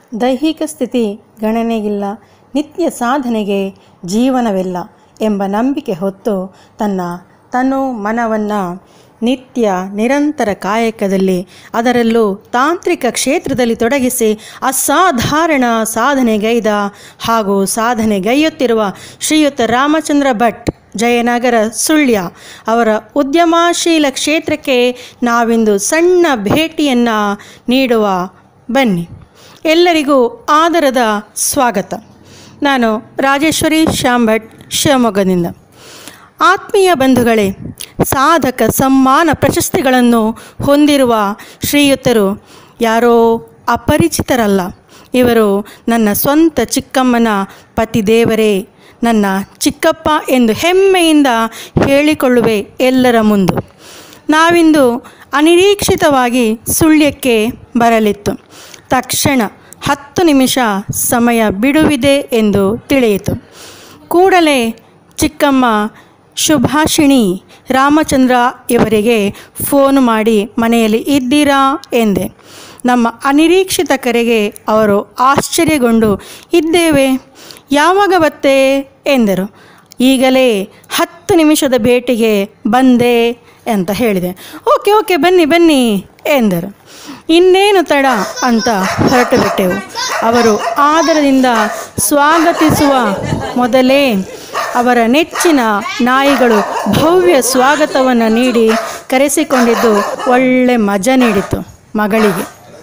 ದೈಹಿಕ ಸ್ಥಿತಿ ಗಣನೆಗಿಲ್ಲ ನಿತ್ಯ ಸಾಧನೆಗೆ ಜೀವನವಿಲ್ಲ ಎಂಬ ನಂಬಿಕೆ ಹೊತ್ತು ತನ್ನ ತನು ಮನವನ್ನು ನಿತ್ಯ ನಿರಂತರ ಕಾಯಕದಲ್ಲಿ ಅದರಲ್ಲೂ ತಾಂತ್ರಿಕ ಕ್ಷೇತ್ರದಲ್ಲಿ ತೊಡಗಿಸಿ ಅಸಾಧಾರಣ ಸಾಧನೆಗೈದ ಹಾಗೂ ಸಾಧನೆಗೈಯುತ್ತಿರುವ ಶ್ರೀಯುತ ರಾಮಚಂದ್ರ ಭಟ್ ಜಯನಗರ ಸುಳ್ಯ ಅವರ ಉದ್ಯಮಶೀಲ ಕ್ಷೇತ್ರಕ್ಕೆ ನಾವಿಂದು ಸಣ್ಣ ಭೇಟಿಯನ್ನು ನೀಡುವ ಬನ್ನಿ ಎಲ್ಲರಿಗೂ ಆದರದ ಸ್ವಾಗತ ನಾನು ರಾಜೇಶ್ವರಿ ಶ್ಯಾಂಭಟ್ ಶಿವಮೊಗ್ಗದಿಂದ ಆತ್ಮೀಯ ಬಂಧುಗಳೇ ಸಾಧಕ ಸಮ್ಮಾನ ಪ್ರಶಸ್ತಿಗಳನ್ನು ಹೊಂದಿರುವ ಶ್ರೀಯುತರು ಯಾರೋ ಅಪರಿಚಿತರಲ್ಲ ಇವರು ನನ್ನ ಸ್ವಂತ ಚಿಕ್ಕಮ್ಮನ ಪತಿದೇವರೇ ನನ್ನ ಚಿಕ್ಕಪ್ಪ ಎಂದು ಹೆಮ್ಮೆಯಿಂದ ಹೇಳಿಕೊಳ್ಳುವೆ ಎಲ್ಲರ ಮುಂದು ನಾವಿಂದು ಅನಿರೀಕ್ಷಿತವಾಗಿ ಸುಳ್ಯಕ್ಕೆ ಬರಲಿತ್ತು ತಕ್ಷಣ ಹತ್ತು ನಿಮಿಷ ಸಮಯ ಬಿಡುವಿದೆ ಎಂದು ತಿಳಿಯಿತು ಕೂಡಲೇ ಚಿಕ್ಕಮ್ಮ ಶುಭಾಷಿಣಿ ರಾಮಚಂದ್ರ ಇವರಿಗೆ ಫೋನ್ ಮಾಡಿ ಮನೆಯಲ್ಲಿ ಇದ್ದೀರಾ ಎಂದೆ ನಮ್ಮ ಅನಿರೀಕ್ಷಿತ ಕರೆಗೆ ಅವರು ಆಶ್ಚರ್ಯಗೊಂಡು ಇದ್ದೇವೆ ಯಾವಾಗ ಬತ್ತೆ ಎಂದರು ಈಗಲೇ ಹತ್ತು ನಿಮಿಷದ ಭೇಟಿಗೆ ಬಂದೆ ಅಂತ ಹೇಳಿದೆ ಓಕೆ ಓಕೆ ಬನ್ನಿ ಬನ್ನಿ ಎಂದರು ಇನ್ನೇನು ತಡ ಅಂತ ಹೊರಟು ಬಿಟ್ಟೆವು ಅವರು ಆದರದಿಂದ ಸ್ವಾಗತಿಸುವ ಮೊದಲೇ ಅವರ ನೆಚ್ಚಿನ ನಾಯಿಗಳು ಭವ್ಯ ಸ್ವಾಗತವನ್ನು ನೀಡಿ ಕರೆಸಿಕೊಂಡಿದ್ದು ಒಳ್ಳೆ ಮಜಾ ನೀಡಿತು ಮಗಳಿಗೆ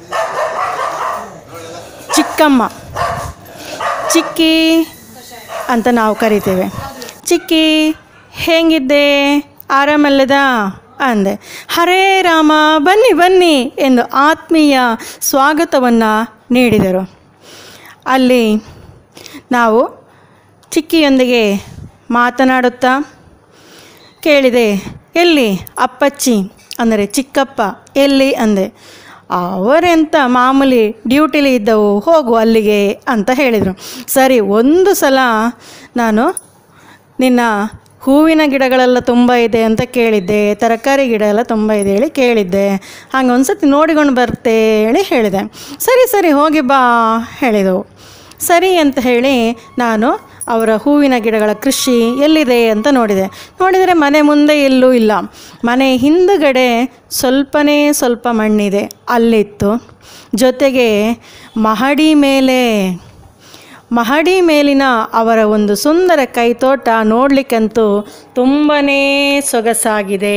ಚಿಕ್ಕಮ್ಮ ಚಿಕ್ಕಿ ಅಂತ ನಾವು ಕರಿತೇವೆ ಚಿಕ್ಕಿ ಹೇಗಿದ್ದೆ ಆರಾಮಲ್ಲದ ಅಂದೆ ಹರೇ ರಾಮ ಬನ್ನಿ ಬನ್ನಿ ಎಂದು ಆತ್ಮೀಯ ಸ್ವಾಗತವನ್ನು ನೀಡಿದರು ಅಲ್ಲಿ ನಾವು ಚಿಕ್ಕಿಯೊಂದಿಗೆ ಮಾತನಾಡುತ್ತಾ ಕೇಳಿದೆ ಎಲ್ಲಿ ಅಪ್ಪಚ್ಚಿ ಅಂದರೆ ಚಿಕ್ಕಪ್ಪ ಎಲ್ಲಿ ಅಂದೆ ಅವರೆಂತ ಮಾಮೂಲಿ ಡ್ಯೂಟಿಲಿ ಇದ್ದವು ಹೋಗು ಅಲ್ಲಿಗೆ ಅಂತ ಹೇಳಿದರು ಸರಿ ಒಂದು ಸಲ ನಾನು ನಿನ್ನ ಹೂವಿನ ಗಿಡಗಳೆಲ್ಲ ತುಂಬ ಇದೆ ಅಂತ ಕೇಳಿದ್ದೆ ತರಕಾರಿ ಗಿಡ ಎಲ್ಲ ತುಂಬ ಇದೆ ಹೇಳಿ ಕೇಳಿದ್ದೆ ಹಾಗೆ ಒಂದು ಸತಿ ನೋಡಿಕೊಂಡು ಬರ್ತೆ ಹೇಳಿ ಹೇಳಿದೆ ಸರಿ ಸರಿ ಹೋಗಿ ಬಾ ಹೇಳಿದವು ಸರಿ ಅಂತ ಹೇಳಿ ನಾನು ಅವರ ಹೂವಿನ ಗಿಡಗಳ ಕೃಷಿ ಎಲ್ಲಿದೆ ಅಂತ ನೋಡಿದೆ ನೋಡಿದರೆ ಮನೆ ಮುಂದೆ ಎಲ್ಲೂ ಇಲ್ಲ ಮನೆ ಹಿಂದುಗಡೆ ಸ್ವಲ್ಪನೇ ಸ್ವಲ್ಪ ಮಣ್ಣಿದೆ ಅಲ್ಲಿತ್ತು ಜೊತೆಗೆ ಮಹಡಿ ಮೇಲೆ ಮಹಡಿ ಮೇಲಿನ ಅವರ ಒಂದು ಸುಂದರ ಕೈತೋಟ ನೋಡಲಿಕ್ಕಂತೂ ತುಂಬನೇ ಸೊಗಸಾಗಿದೆ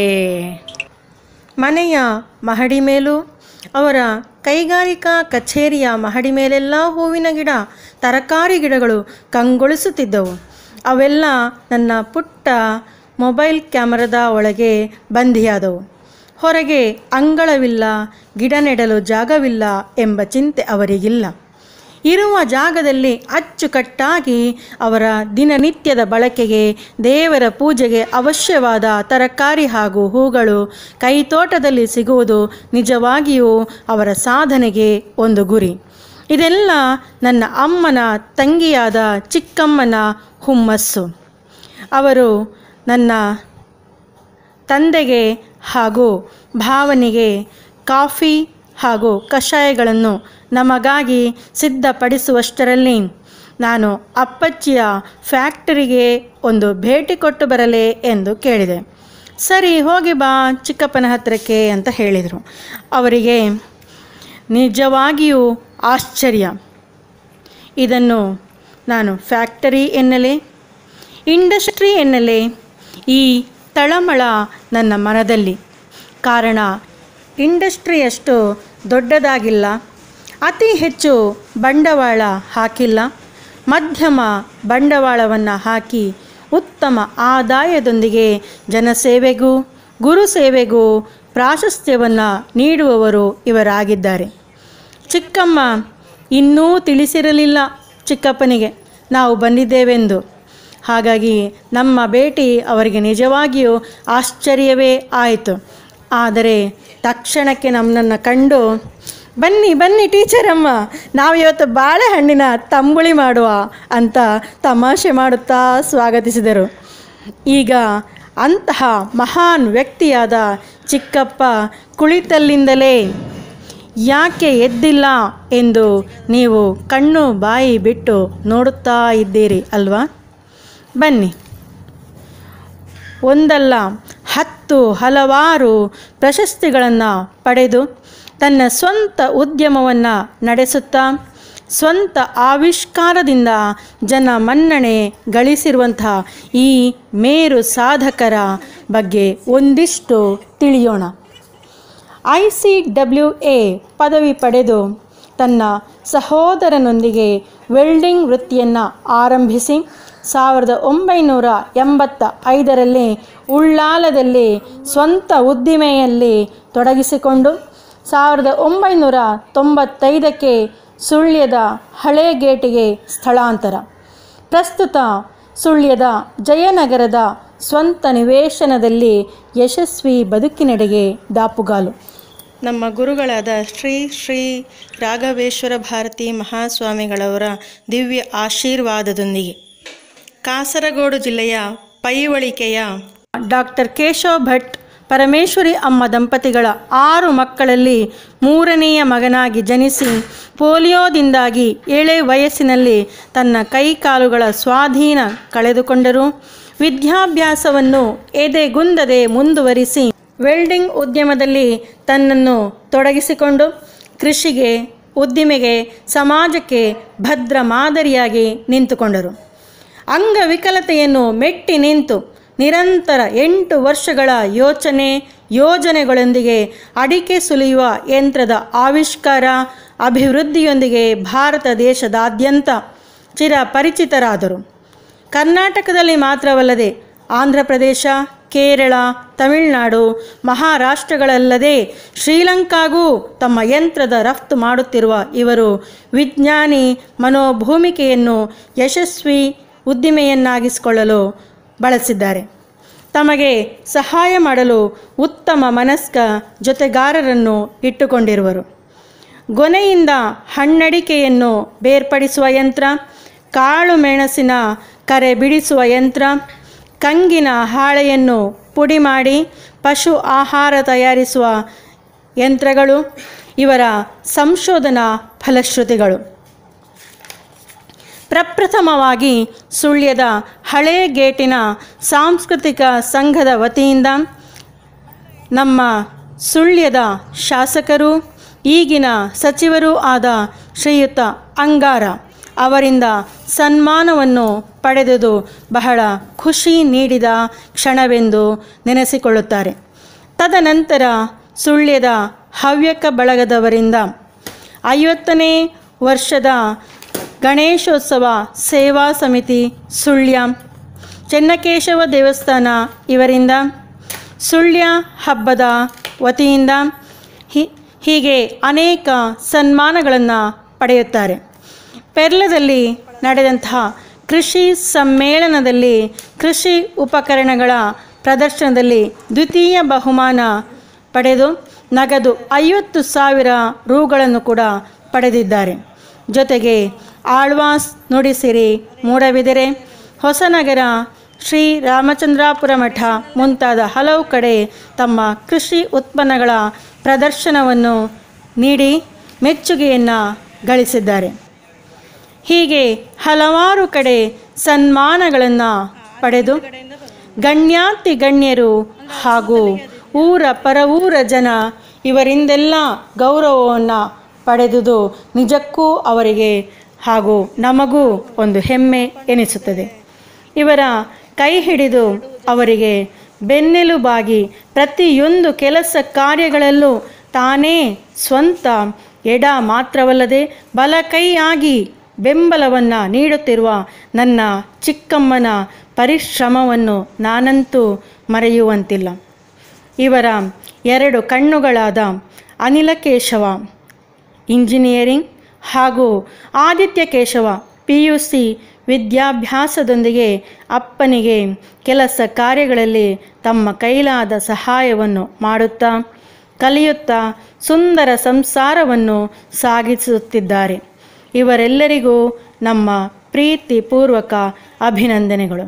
ಮನೆಯ ಮಹಡಿ ಮೇಲೂ ಅವರ ಕೈಗಾರಿಕಾ ಕಚೇರಿಯ ಮಹಡಿ ಮೇಲೆಲ್ಲ ಹೂವಿನ ಗಿಡ ತರಕಾರಿ ಗಿಡಗಳು ಕಂಗೊಳಿಸುತ್ತಿದ್ದವು ಅವೆಲ್ಲ ನನ್ನ ಪುಟ್ಟ ಮೊಬೈಲ್ ಕ್ಯಾಮರಾದ ಒಳಗೆ ಬಂದಿಯಾದವು ಹೊರಗೆ ಅಂಗಳವಿಲ್ಲ ಗಿಡ ನೆಡಲು ಜಾಗವಿಲ್ಲ ಎಂಬ ಚಿಂತೆ ಅವರಿಗಿಲ್ಲ ಇರುವ ಜಾಗದಲ್ಲಿ ಅಚ್ಚುಕಟ್ಟಾಗಿ ಅವರ ದಿನನಿತ್ಯದ ಬಳಕೆಗೆ ದೇವರ ಪೂಜೆಗೆ ಅವಶ್ಯವಾದ ತರಕಾರಿ ಹಾಗೂ ಹೂಗಳು ಕೈತೋಟದಲ್ಲಿ ಸಿಗುವುದು ನಿಜವಾಗಿಯೂ ಅವರ ಸಾಧನೆಗೆ ಒಂದು ಗುರಿ ಇದೆಲ್ಲ ನನ್ನ ಅಮ್ಮನ ತಂಗಿಯಾದ ಚಿಕ್ಕಮ್ಮನ ಹುಮ್ಮಸ್ಸು ಅವರು ನನ್ನ ತಂದೆಗೆ ಹಾಗೂ ಭಾವನಿಗೆ ಕಾಫಿ ಹಾಗೂ ಕಷಾಯಗಳನ್ನು ನಮಗಾಗಿ ಸಿದ್ಧಪಡಿಸುವಷ್ಟರಲ್ಲಿ ನಾನು ಅಪ್ಪಚ್ಚಿಯ ಫ್ಯಾಕ್ಟರಿಗೆ ಒಂದು ಭೇಟಿ ಕೊಟ್ಟು ಬರಲೇ ಎಂದು ಕೇಳಿದೆ ಸರಿ ಹೋಗಿ ಬಾ ಚಿಕ್ಕಪ್ಪನ ಹತ್ತಿರಕ್ಕೆ ಅಂತ ಹೇಳಿದರು ಅವರಿಗೆ ನಿಜವಾಗಿಯೂ ಆಶ್ಚರ್ಯ ಇದನ್ನು ನಾನು ಫ್ಯಾಕ್ಟರಿ ಎನ್ನಲೇ ಇಂಡಸ್ಟ್ರಿ ಎನ್ನಲೇ ಈ ತಳಮಳ ನನ್ನ ಮನದಲ್ಲಿ ಕಾರಣ ಇಂಡಸ್ಟ್ರಿಯಷ್ಟು ದೊಡ್ಡದಾಗಿಲ್ಲ ಅತಿ ಹೆಚ್ಚು ಬಂಡವಾಳ ಹಾಕಿಲ್ಲ ಮಧ್ಯಮ ಬಂಡವಾಳವನ್ನು ಹಾಕಿ ಉತ್ತಮ ಆದಾಯದೊಂದಿಗೆ ಜನಸೇವೆಗೂ ಗುರು ಸೇವೆಗೂ ಪ್ರಾಶಸ್ತ್ಯವನ್ನು ನೀಡುವವರು ಇವರಾಗಿದ್ದಾರೆ ಚಿಕ್ಕಮ್ಮ ಇನ್ನೂ ತಿಳಿಸಿರಲಿಲ್ಲ ಚಿಕ್ಕಪ್ಪನಿಗೆ ನಾವು ಬಂದಿದ್ದೇವೆಂದು ಹಾಗಾಗಿ ನಮ್ಮ ಭೇಟಿ ಅವರಿಗೆ ನಿಜವಾಗಿಯೂ ಆಶ್ಚರ್ಯವೇ ಆಯಿತು ಆದರೆ ತಕ್ಷಣಕ್ಕೆ ನಮ್ಮನ್ನು ಕಂಡು ಬನ್ನಿ ಬನ್ನಿ ಟೀಚರಮ್ಮ ನಾವು ಇವತ್ತು ಬಾಳೆಹಣ್ಣಿನ ತಂಬುಳಿ ಮಾಡುವ ಅಂತ ತಮಾಷೆ ಮಾಡುತ್ತಾ ಸ್ವಾಗತಿಸಿದರು ಈಗ ಅಂತಹ ಮಹಾನ್ ವ್ಯಕ್ತಿಯಾದ ಚಿಕ್ಕಪ್ಪ ಕುಳಿತಲ್ಲಿಂದಲೇ ಯಾಕೆ ಎದ್ದಿಲ್ಲ ಎಂದು ನೀವು ಕಣ್ಣು ಬಾಯಿ ಬಿಟ್ಟು ನೋಡುತ್ತಾ ಇದ್ದೀರಿ ಅಲ್ವಾ ಬನ್ನಿ ಒಂದಲ್ಲ ಹತ್ತು ಹಲವಾರು ಪ್ರಶಸ್ತಿಗಳನ್ನು ಪಡೆದು ತನ್ನ ಸ್ವಂತ ಉದ್ಯಮವನ್ನು ನಡೆಸುತ್ತಾ ಸ್ವಂತ ಆವಿಷ್ಕಾರದಿಂದ ಜನ ಮನ್ನಣೆ ಗಳಿಸಿರುವಂಥ ಈ ಮೇರು ಸಾಧಕರ ಬಗ್ಗೆ ಒಂದಿಷ್ಟು ತಿಳಿಯೋಣ ಐ ಸಿ ಡಬ್ಲ್ಯೂ ಎ ಪದವಿ ಪಡೆದು ತನ್ನ ಸಹೋದರನೊಂದಿಗೆ ವೆಲ್ಡಿಂಗ್ ವೃತ್ತಿಯನ್ನು ಆರಂಭಿಸಿ ಸಾವಿರದ ಒಂಬೈನೂರ ಎಂಬತ್ತ ಐದರಲ್ಲಿ ಉಳ್ಳಾಲದಲ್ಲಿ ಸ್ವಂತ ಉದ್ದಿಮೆಯಲ್ಲಿ ತೊಡಗಿಸಿಕೊಂಡು ಸಾವಿರದ ಒಂಬೈನೂರ ತೊಂಬತ್ತೈದಕ್ಕೆ ಸುಳ್ಯದ ಹಳೆ ಗೇಟಿಗೆ ಸ್ಥಳಾಂತರ ಪ್ರಸ್ತುತ ಸುಳ್ಯದ ಜಯನಗರದ ಸ್ವಂತ ನಿವೇಶನದಲ್ಲಿ ಯಶಸ್ವಿ ಬದುಕಿನೆಡೆಗೆ ದಾಪುಗಾಲು ನಮ್ಮ ಗುರುಗಳಾದ ಶ್ರೀ ಶ್ರೀ ರಾಘವೇಶ್ವರ ಭಾರತಿ ಮಹಾಸ್ವಾಮಿಗಳವರ ದಿವ್ಯ ಆಶೀರ್ವಾದದೊಂದಿಗೆ ಕಾಸರಗೋಡು ಜಿಲ್ಲೆಯ ಪೈವಳಿಕೆಯ ಡಾಕ್ಟರ್ ಕೇಶವ್ ಭಟ್ ಪರಮೇಶ್ವರಿ ಅಮ್ಮ ದಂಪತಿಗಳ ಆರು ಮಕ್ಕಳಲ್ಲಿ ಮೂರನೆಯ ಮಗನಾಗಿ ಜನಿಸಿ ಪೋಲಿಯೋದಿಂದಾಗಿ ಏಳೆ ವಯಸ್ಸಿನಲ್ಲಿ ತನ್ನ ಕೈಕಾಲುಗಳ ಸ್ವಾಧೀನ ಕಳೆದುಕೊಂಡರು ವಿದ್ಯಾಭ್ಯಾಸವನ್ನು ಎದೆಗುಂದದೆ ಮುಂದುವರಿಸಿ ವೆಲ್ಡಿಂಗ್ ಉದ್ಯಮದಲ್ಲಿ ತನ್ನನ್ನು ತೊಡಗಿಸಿಕೊಂಡು ಕೃಷಿಗೆ ಉದ್ದಿಮೆಗೆ ಸಮಾಜಕ್ಕೆ ಭದ್ರ ಮಾದರಿಯಾಗಿ ನಿಂತುಕೊಂಡರು ಅಂಗವಿಕಲತೆಯನ್ನು ಮೆಟ್ಟಿ ನಿಂತು ನಿರಂತರ ಎಂಟು ವರ್ಷಗಳ ಯೋಚನೆ ಯೋಜನೆಗಳೊಂದಿಗೆ ಅಡಿಕೆ ಸುಲಿಯುವ ಯಂತ್ರದ ಆವಿಷ್ಕಾರ ಅಭಿವೃದ್ಧಿಯೊಂದಿಗೆ ಭಾರತ ದೇಶದಾದ್ಯಂತ ಚಿರಪರಿಚಿತರಾದರು ಕರ್ನಾಟಕದಲ್ಲಿ ಮಾತ್ರವಲ್ಲದೆ ಆಂಧ್ರ ಪ್ರದೇಶ ಕೇರಳ ತಮಿಳುನಾಡು ಮಹಾರಾಷ್ಟ್ರಗಳಲ್ಲದೆ ಶ್ರೀಲಂಕಾಗೂ ತಮ್ಮ ಯಂತ್ರದ ರಫ್ತು ಮಾಡುತ್ತಿರುವ ಇವರು ವಿಜ್ಞಾನಿ ಮನೋಭೂಮಿಕೆಯನ್ನು ಯಶಸ್ವಿ ಉದ್ದಿಮೆಯನ್ನಾಗಿಸಿಕೊಳ್ಳಲು ಬಳಸಿದ್ದಾರೆ ತಮಗೆ ಸಹಾಯ ಮಾಡಲು ಉತ್ತಮ ಮನಸ್ಕ ಜೊತೆಗಾರರನ್ನು ಇಟ್ಟುಕೊಂಡಿರುವರು ಗೊನೆಯಿಂದ ಹಣ್ಣಡಿಕೆಯನ್ನು ಬೇರ್ಪಡಿಸುವ ಯಂತ್ರ ಕಾಳು ಮೆಣಸಿನ ಕರೆ ಬಿಡಿಸುವ ಯಂತ್ರ ಕಂಗಿನ ಹಾಳೆಯನ್ನು ಪುಡಿ ಮಾಡಿ ಪಶು ಆಹಾರ ತಯಾರಿಸುವ ಯಂತ್ರಗಳು ಇವರ ಸಂಶೋಧನಾ ಫಲಶ್ರುತಿಗಳು ಪ್ರಪ್ರಥಮವಾಗಿ ಸುಳ್ಯದ ಹಳೆ ಗೇಟಿನ ಸಾಂಸ್ಕೃತಿಕ ಸಂಘದ ವತಿಯಿಂದ ನಮ್ಮ ಸುಳ್ಯದ ಶಾಸಕರು ಈಗಿನ ಸಚಿವರೂ ಆದ ಶ್ರೀಯುತ ಅಂಗಾರ ಅವರಿಂದ ಸನ್ಮಾನವನ್ನು ಪಡೆದುದು ಬಹಳ ಖುಷಿ ನೀಡಿದ ಕ್ಷಣವೆಂದು ನೆನೆಸಿಕೊಳ್ಳುತ್ತಾರೆ ತದನಂತರ ಸುಳ್ಯದ ಹವ್ಯಕ ಬಳಗದವರಿಂದ ಐವತ್ತನೇ ವರ್ಷದ ಗಣೇಶೋತ್ಸವ ಸೇವಾ ಸಮಿತಿ ಸುಳ್ಯ ಚೆನ್ನಕೇಶವ ದೇವಸ್ಥಾನ ಇವರಿಂದ ಸುಳ್ಯ ಹಬ್ಬದ ವತಿಯಿಂದ ಹಿ- ಹೀಗೆ ಅನೇಕ ಸನ್ಮಾನಗಳನ್ನು ಪಡೆಯುತ್ತಾರೆ ಪೆರ್ಲದಲ್ಲಿ ನಡೆದಂತಹ ಕೃಷಿ ಸಮ್ಮೇಳನದಲ್ಲಿ ಕೃಷಿ ಉಪಕರಣಗಳ ಪ್ರದರ್ಶನದಲ್ಲಿ ದ್ವಿತೀಯ ಬಹುಮಾನ ಪಡೆದು ನಗದು ಐವತ್ತು ಸಾವಿರ ರೂಗಳನ್ನು ಕೂಡ ಪಡೆದಿದ್ದಾರೆ ಜೊತೆಗೆ ಆಳ್ವಾಸ್ ನುಡಿಸಿರಿ ಮೂಡಬಿದಿರೆ ಹೊಸನಗರ ಶ್ರೀ ರಾಮಚಂದ್ರಾಪುರ ಮಠ ಮುಂತಾದ ಹಲವು ಕಡೆ ತಮ್ಮ ಕೃಷಿ ಉತ್ಪನ್ನಗಳ ಪ್ರದರ್ಶನವನ್ನು ನೀಡಿ ಮೆಚ್ಚುಗೆಯನ್ನು ಗಳಿಸಿದ್ದಾರೆ ಹೀಗೆ ಹಲವಾರು ಕಡೆ ಸನ್ಮಾನಗಳನ್ನು ಪಡೆದು ಗಣ್ಯಾತಿ ಗಣ್ಯರು ಹಾಗೂ ಊರ ಪರವೂರ ಜನ ಇವರಿಂದೆಲ್ಲ ಗೌರವವನ್ನು ಪಡೆದುದು ನಿಜಕ್ಕೂ ಅವರಿಗೆ ಹಾಗೂ ನಮಗೂ ಒಂದು ಹೆಮ್ಮೆ ಎನಿಸುತ್ತದೆ ಇವರ ಕೈ ಹಿಡಿದು ಅವರಿಗೆ ಬೆನ್ನೆಲುಬಾಗಿ ಪ್ರತಿಯೊಂದು ಕೆಲಸ ಕಾರ್ಯಗಳಲ್ಲೂ ತಾನೇ ಸ್ವಂತ ಎಡ ಮಾತ್ರವಲ್ಲದೆ ಬಲಕೈಯಾಗಿ ಬೆಂಬಲವನ್ನು ನೀಡುತ್ತಿರುವ ನನ್ನ ಚಿಕ್ಕಮ್ಮನ ಪರಿಶ್ರಮವನ್ನು ನಾನಂತೂ ಮರೆಯುವಂತಿಲ್ಲ ಇವರ ಎರಡು ಕಣ್ಣುಗಳಾದ ಅನಿಲ ಕೇಶವ ಇಂಜಿನಿಯರಿಂಗ್ ಹಾಗೂ Aditya Keshava P U C ವಿದ್ಯಾಭ್ಯಾಸದೊಂದಿಗೆ ಅಪ್ಪನಿಗೆ ಕೆಲಸ ಕಾರ್ಯಗಳಲ್ಲಿ ತಮ್ಮ ಕೈಲಾದ ಸಹಾಯವನ್ನು ಮಾಡುತ್ತಾ ಕಲಿಯುತ್ತಾ ಸುಂದರ ಸಂಸಾರವನ್ನು ಸಾಗಿಸುತ್ತಿದ್ದಾರೆ ಇವರೆಲ್ಲರಿಗೂ ನಮ್ಮ ಪ್ರೀತಿಪೂರ್ವಕ ಅಭಿನಂದನೆಗಳು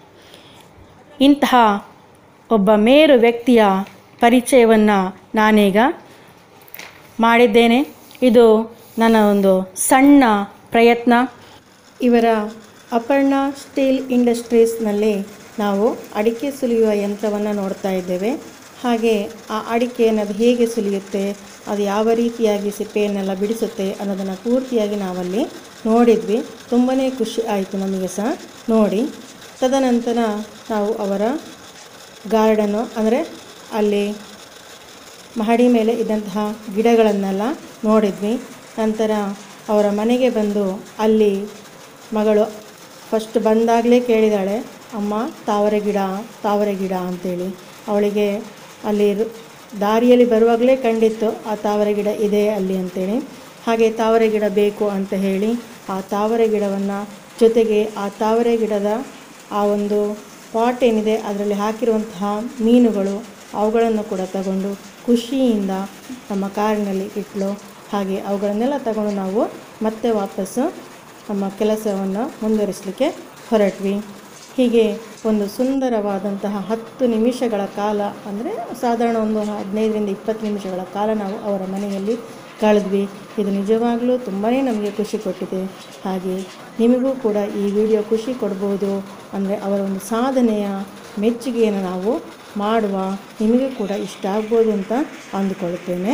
ಇಂತಹ ಒಬ್ಬ ಮೇರು ವ್ಯಕ್ತಿಯ ಪರಿಚಯವನ್ನು ನಾನೀಗ ಮಾಡಿದ್ದೇನೆ ಇದು ನನ್ನ ಒಂದು ಸಣ್ಣ ಪ್ರಯತ್ನ ಇವರ ಅಪರ್ಣ ಸ್ಟೀಲ್ ಇಂಡಸ್ಟ್ರೀಸ್ನಲ್ಲಿ ನಾವು ಅಡಿಕೆ ಸುಲಿಯುವ ಯಂತ್ರವನ್ನು ನೋಡ್ತಾ ಇದ್ದೇವೆ ಹಾಗೆ ಆ ಅಡಿಕೆಯನ್ನು ಅದು ಹೇಗೆ ಸುಲಿಯುತ್ತೆ ಅದು ಯಾವ ರೀತಿಯಾಗಿ ಸಿಪ್ಪೆಯನ್ನೆಲ್ಲ ಬಿಡಿಸುತ್ತೆ ಅನ್ನೋದನ್ನು ಪೂರ್ತಿಯಾಗಿ ನಾವಲ್ಲಿ ನೋಡಿದ್ವಿ ತುಂಬಾ ಖುಷಿ ಆಯಿತು ನಮಗೆ ಸಹ ನೋಡಿ ತದನಂತರ ನಾವು ಅವರ ಗಾರ್ಡನ್ನು ಅಂದರೆ ಅಲ್ಲಿ ಮಹಡಿ ಮೇಲೆ ಇದ್ದಂತಹ ಗಿಡಗಳನ್ನೆಲ್ಲ ನೋಡಿದ್ವಿ ನಂತರ ಅವರ ಮನೆಗೆ ಬಂದು ಅಲ್ಲಿ ಮಗಳು ಫಸ್ಟ್ ಬಂದಾಗಲೇ ಕೇಳಿದಾಳೆ ಅಮ್ಮ ತಾವರೆ ಗಿಡ ತಾವರೆ ಗಿಡ ಅಂತೇಳಿ ಅವಳಿಗೆ ಅಲ್ಲಿ ರು- ದಾರಿಯಲ್ಲಿ ಬರುವಾಗಲೇ ಕಂಡಿತ್ತು ಆ ತಾವರೆ ಗಿಡ ಇದೆ ಅಲ್ಲಿ ಅಂತೇಳಿ ಹಾಗೆ ತಾವರೆ ಗಿಡ ಬೇಕು ಅಂತ ಹೇಳಿ ಆ ತಾವರೆ ಗಿಡವನ್ನು ಜೊತೆಗೆ ಆ ತಾವರೆ ಗಿಡದ ಆ ಒಂದು ಪಾಟ್ ಏನಿದೆ ಅದರಲ್ಲಿ ಹಾಕಿರುವಂತಹ ಮೀನುಗಳು ಅವುಗಳನ್ನು ಕೂಡ ತಗೊಂಡು ಖುಷಿಯಿಂದ ನಮ್ಮ ಕಾರಿನಲ್ಲಿ ಇಟ್ಲು ಹಾಗೆ ಅವುಗಳನ್ನೆಲ್ಲ ತಗೊಂಡು ನಾವು ಮತ್ತೆ ವಾಪಸ್ಸು ನಮ್ಮ ಕೆಲಸವನ್ನು ಮುಂದುವರಿಸಲಿಕ್ಕೆ ಹೊರಟ್ವಿ ಹೀಗೆ ಒಂದು ಸುಂದರವಾದಂತಹ ಹತ್ತು ನಿಮಿಷಗಳ ಕಾಲ ಅಂದರೆ ಸಾಧಾರಣ ಒಂದು ಹದಿನೈದರಿಂದ ಇಪ್ಪತ್ತು ನಿಮಿಷಗಳ ಕಾಲ ನಾವು ಅವರ ಮನೆಯಲ್ಲಿ ಕಳೆದ್ವಿ ಇದು ನಿಜವಾಗಲೂ ತುಂಬಾ ನಮಗೆ ಖುಷಿ ಕೊಟ್ಟಿದೆ ಹಾಗೆ ನಿಮಗೂ ಕೂಡ ಈ ವಿಡಿಯೋ ಖುಷಿ ಕೊಡ್ಬೋದು ಅಂದರೆ ಅವರ ಒಂದು ಸಾಧನೆಯ ಮೆಚ್ಚುಗೆಯನ್ನು ನಾವು ಮಾಡುವ ನಿಮಗೂ ಕೂಡ ಇಷ್ಟ ಆಗ್ಬೋದು ಅಂತ ಅಂದುಕೊಳ್ಳುತ್ತೇನೆ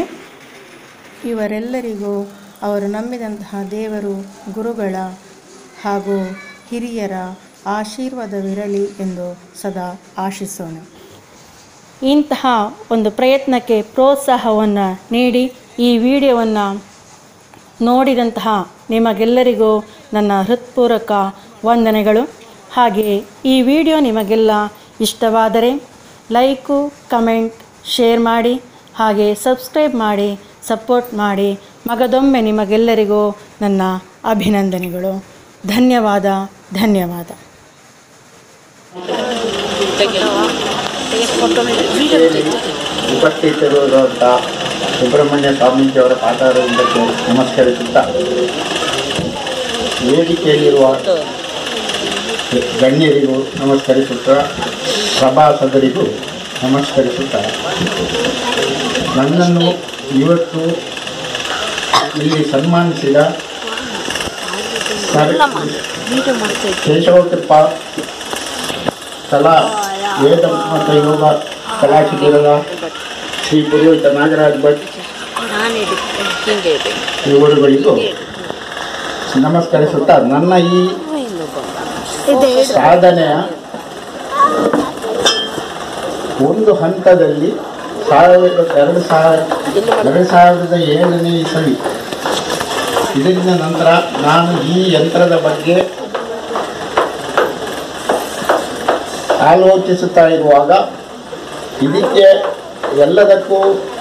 ಇವರೆಲ್ಲರಿಗೂ ಅವರು ನಂಬಿದಂತಹ ದೇವರು ಗುರುಗಳ ಹಾಗೂ ಹಿರಿಯರ ಆಶೀರ್ವಾದವಿರಲಿ ಎಂದು ಸದಾ ಆಶಿಸೋಣ ಇಂತಹ ಒಂದು ಪ್ರಯತ್ನಕ್ಕೆ ಪ್ರೋತ್ಸಾಹವನ್ನು ನೀಡಿ ಈ ವಿಡಿಯೋವನ್ನು ನೋಡಿದಂತಹ ನಿಮಗೆಲ್ಲರಿಗೂ ನನ್ನ ಹೃತ್ಪೂರ್ವಕ ವಂದನೆಗಳು ಹಾಗೆ ಈ ವಿಡಿಯೋ ನಿಮಗೆಲ್ಲ ಇಷ್ಟವಾದರೆ ಲೈಕು ಕಮೆಂಟ್ ಶೇರ್ ಮಾಡಿ ಹಾಗೆ ಸಬ್ಸ್ಕ್ರೈಬ್ ಮಾಡಿ ಸಪೋರ್ಟ್ ಮಾಡಿ ಮಗದೊಮ್ಮೆ ನಿಮಗೆಲ್ಲರಿಗೂ ನನ್ನ ಅಭಿನಂದನೆಗಳು ಧನ್ಯವಾದ ಧನ್ಯವಾದ ಉಪಸ್ಥಿತರಿರುವಂಥ ಸುಬ್ರಹ್ಮಣ್ಯ ಸ್ವಾಮೀಜಿಯವರ ಪಾದಾರವಿಂದಕ್ಕೆ ನಮಸ್ಕರಿಸುತ್ತಾ ವೇದಿಕೆಯಲ್ಲಿರುವ ಗಣ್ಯರಿಗೂ ನಮಸ್ಕರಿಸುತ್ತಾ ಸಭಾಸದರಿಗೂ ನಮಸ್ಕರಿಸುತ್ತಾ ನನ್ನನ್ನು ಇವತ್ತು ಇಲ್ಲಿ ಸನ್ಮಾನಿಸಿದ ಸರ್ ಕೇಶವ ಕೃಪಾ ಕಲಾ ವೇದ ಮತ್ತು ಯೋಗ ಕಲಾ ಶಿಬಿರದ ಶ್ರೀ ಪುರೋಹಿತ ನಾಗರಾಜ್ ಭಟ್ ಇವರುಗಳಿಗೂ ನಮಸ್ಕರಿಸುತ್ತಾ ನನ್ನ ಈ ಸಾಧನೆಯ ಒಂದು ಹಂತದಲ್ಲಿ ಸಾವಿರದ ಎರಡು ಸಾವಿರ ಎರಡು ಸಾವಿರದ ಏಳನೇ ಇಸವಿ ಇದರಿಂದ ನಂತರ ನಾನು ಈ ಯಂತ್ರದ ಬಗ್ಗೆ ಆಲೋಚಿಸುತ್ತಾ ಇರುವಾಗ ಇದಕ್ಕೆ ಎಲ್ಲದಕ್ಕೂ